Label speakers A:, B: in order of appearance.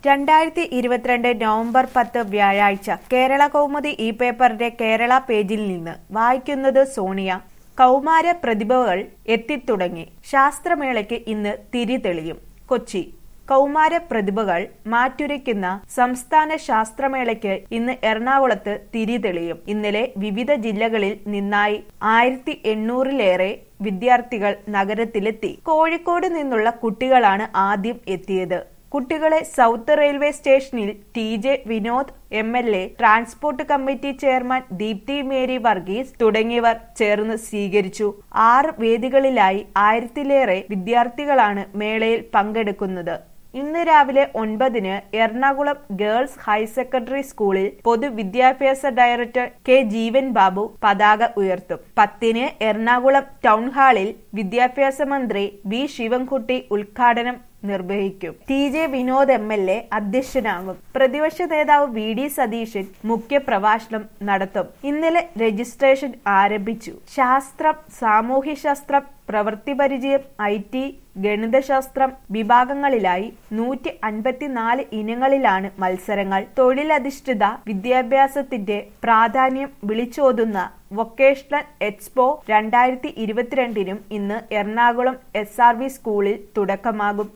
A: രണ്ടായിരത്തി ഇരുപത്തിരണ്ട് നവംബർ പത്ത് വ്യാഴാഴ്ച കേരള കൗമുദി ഈ പേപ്പറിന്റെ കേരള പേജിൽ നിന്ന് വായിക്കുന്നത് സോണിയ കൗമാര പ്രതിഭകൾ എത്തിത്തുടങ്ങി ശാസ്ത്രമേളയ്ക്ക് ഇന്ന് തിരി തെളിയും കൊച്ചി കൗമാര പ്രതിഭകൾ മാറ്റുരയ്ക്കുന്ന സംസ്ഥാന ശാസ്ത്രമേളയ്ക്ക് ഇന്ന് എറണാകുളത്ത് തിരി തെളിയും ഇന്നലെ വിവിധ ജില്ലകളിൽ നിന്നായി ആയിരത്തി എണ്ണൂറിലേറെ വിദ്യാർത്ഥികൾ നഗരത്തിലെത്തി കോഴിക്കോട് നിന്നുള്ള കുട്ടികളാണ് ആദ്യം എത്തിയത് കുട്ടികളെ സൗത്ത് റെയിൽവേ സ്റ്റേഷനിൽ T J Vinod M L A transport committee chairman Deepthi Mary Varghese തുടങ്ങിയവർ ചേർന്ന് സ്വീകരിച്ചു ആറ് വേദികളിലായി ആയിരത്തിലേറെ വിദ്യാർത്ഥികളാണ് മേളയിൽ പങ്കെടുക്കുന്നത് ഇന്ന് രാവിലെ ഒൻപതിന് എറണാകുളം ഗേൾസ് ഹയർ സെക്കൻഡറി സ്കൂളിൽ പൊതുവിദ്യാഭ്യാസ ഡയറക്ടർ കെ ജീവൻ ബാബു പതാക ഉയർത്തും പത്തിന് എറണാകുളം ടൗൺ ഹാളിൽ വിദ്യാഭ്യാസ മന്ത്രി വി ശിവൻകുട്ടി ഉദ്ഘാടനം നിർവഹിക്കും T J Vinod M L A അധ്യക്ഷനാകും പ്രതിപക്ഷ നേതാവ് വി ഡി സതീശൻ മുഖ്യപ്രഭാഷണം നടത്തും ഇന്നലെ രജിസ്ട്രേഷൻ ആരംഭിച്ചു ശാസ്ത്രം സാമൂഹ്യശാസ്ത്രം പ്രവൃത്തി പരിചയം ഐ ടി ഗണിതശാസ്ത്രം വിഭാഗങ്ങളിലായി നൂറ്റി അൻപത്തിനാല് ഇനങ്ങളിലാണ് മത്സരങ്ങൾ തൊഴിലധിഷ്ഠിത വിദ്യാഭ്യാസത്തിന്റെ പ്രാധാന്യം വിളിച്ചോതുന്ന വൊക്കേഷണൽ എക്സ്പോ രണ്ടായിരത്തി ഇരുപത്തിരണ്ടിനും ഇന്ന് എറണാകുളം എസ് ആർ വി സ്കൂളിൽ തുടക്കമാകും